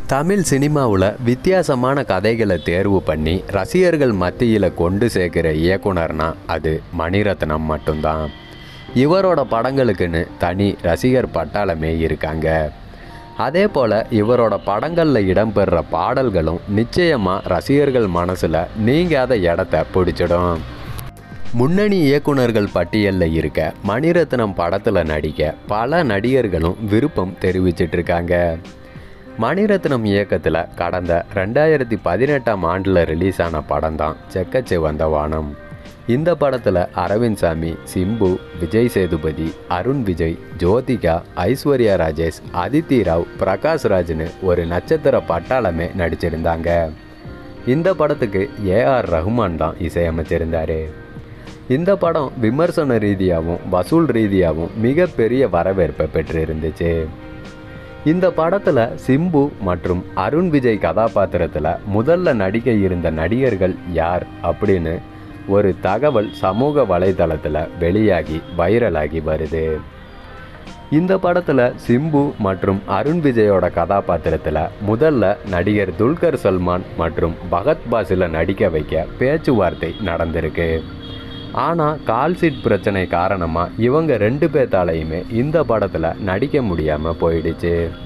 தமிழ் சினிமாவில் வித்தியாசமான கதைகளை தேர்வு பண்ணி ரசிகர்கள் மத்தியில் கொண்டு சேர்க்கிற இயக்குனர்னா அது மணிரத்னம் மட்டும்தான் இவரோட படங்களுக்குன்னு தனி ரசிகர் பட்டாளமே இருக்காங்க அதே போல் இவரோட படங்களில் இடம்பெறுற பாடல்களும் நிச்சயமாக ரசிகர்கள் மனசில் நீங்காத இடத்த பிடிச்சிடும் முன்னணி இயக்குனர்கள் பட்டியலில் இருக்க மணிரத்னம் படத்தில் நடிக்க பல நடிகர்களும் விருப்பம் தெரிவிச்சிட்டு இருக்காங்க மணிரத்னம் இயக்கத்தில் கடந்த ரெண்டாயிரத்தி பதினெட்டாம் ஆண்டில் ரிலீஸ் ஆன படம் தான் செக்கச்சிவந்த வானம் இந்த படத்தில் அரவிந்த் சாமி சிம்பு விஜய் சேதுபதி அருண் விஜய் ஜோதிகா ஐஸ்வர்யா ராஜேஷ் அதித்தி ராவ் பிரகாஷ் ராஜ்னு ஒரு நட்சத்திர பட்டாளமே நடிச்சிருந்தாங்க இந்த படத்துக்கு ஏஆர் ரஹ்மான் தான் இசையமைச்சிருந்தார் இந்த படம் விமர்சன ரீதியாகவும் வசூல் ரீதியாகவும் மிகப்பெரிய வரவேற்பை பெற்றிருந்துச்சு இந்த படத்தில் சிம்பு மற்றும் அருண் விஜய் கதாபாத்திரத்தில் முதல்ல நடிக்க இருந்த நடிகர்கள் யார் அப்படின்னு ஒரு தகவல் சமூக வலைதளத்தில் வெளியாகி வைரலாகி வருது இந்த படத்தில் சிம்பு மற்றும் அருண் விஜயோட கதாபாத்திரத்தில் முதல்ல நடிகர் துல்கர் சல்மான் மற்றும் பகத் பாசில நடிக்க வைக்க பேச்சுவார்த்தை நடந்திருக்கு ஆனால் கால்சீட் பிரச்சனை காரணமாக இவங்க ரெண்டு பேர்த்தாலையுமே இந்த படத்தில் நடிக்க முடியாமல் போயிடுச்சு